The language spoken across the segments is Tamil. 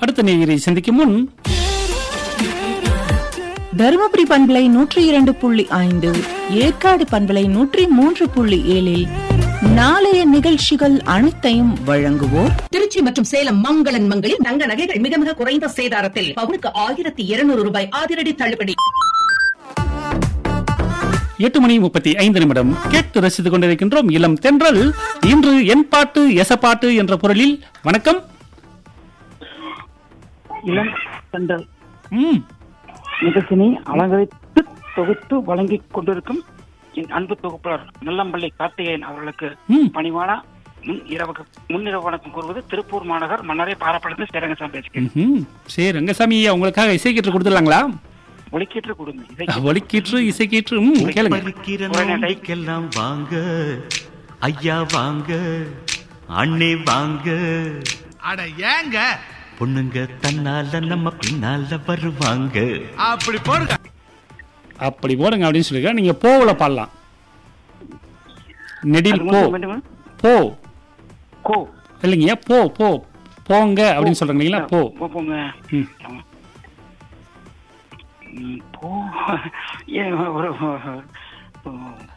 அடுத்த நேயரை சந்திக்கும் முன் தருமபுரி பண்பலை நூற்றி இரண்டு புள்ளி ஐந்து ஏற்காடு பண்பலை நூற்றி மூன்று புள்ளி ஏழில் நாளைய நிகழ்ச்சிகள் அனைத்தையும் வழங்குவோர் திருச்சி மற்றும் சேலம் மங்களன் மங்களில் தங்க நகைகள் மிக மிக குறைந்த சேதாரத்தில் பவுனுக்கு ஆயிரத்தி இருநூறு ரூபாய் அதிரடி தள்ளுபடி எட்டு மணி முப்பத்தி ஐந்து நிமிடம் கேட்டு ரசித்துக் கொண்டிருக்கின்றோம் இளம் தென்றல் இன்று என் பாட்டு எசப்பாட்டு என்ற பொருளில் வணக்கம் இளம் தண்டல் ம் நிகழ்ச்சினை அலங்கரித்து தொகுத்து வழங்கிக் கொண்டிருக்கும் என் அன்பு தொகுப்பாளர் நல்லம்பள்ளி கார்த்திகேயன் அவர்களுக்கு ம் பணிவான முன் இரவு முன்னிரவு வணக்கம் கூறுவது திருப்பூர் மாநகர் மன்னரை பாரப்படுத்து ஸ்ரீரங்கசாமி பேசுகிறேன் ம்ஹும். சரி ரங்கசாமி ஐயா உங்களுக்காக இசைக்கீற்று கொடுத்துடலாங்களா ஒலிக்கீற்று கொடுங்க இதை ஒலிக்கீற்று இசைக்கீற்று ம் கேளுங்க பறிக்கிற நோய்க்கெல்லாம் வாங்க ஐயா வாங்க அண்ணே வாங்க அட ஏங்க பொண்ணுங்க தன்னால நம்ம பின்னால வருவாங்க அப்படி போடுங்க அப்படி போடுங்க அப்படின்னு சொல்லிருக்கேன் நீங்க போவுல பாடலாம் நெடில் அது போ மட்டும் வேண்டுமா? போ கோ இல்லைங்கய்யா போ போ போங்க அப்படின்னு சொல்றேன் இல்லைங்களா போ போ போங்க ம். ஆமா. ம், போ ஏன் ஒரு போ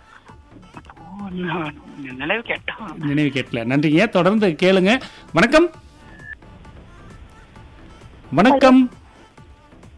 நினைவு கேட்டோம் நினைவு கேட்கல நன்றிங்க தொடர்ந்து கேளுங்க வணக்கம் வணக்கம்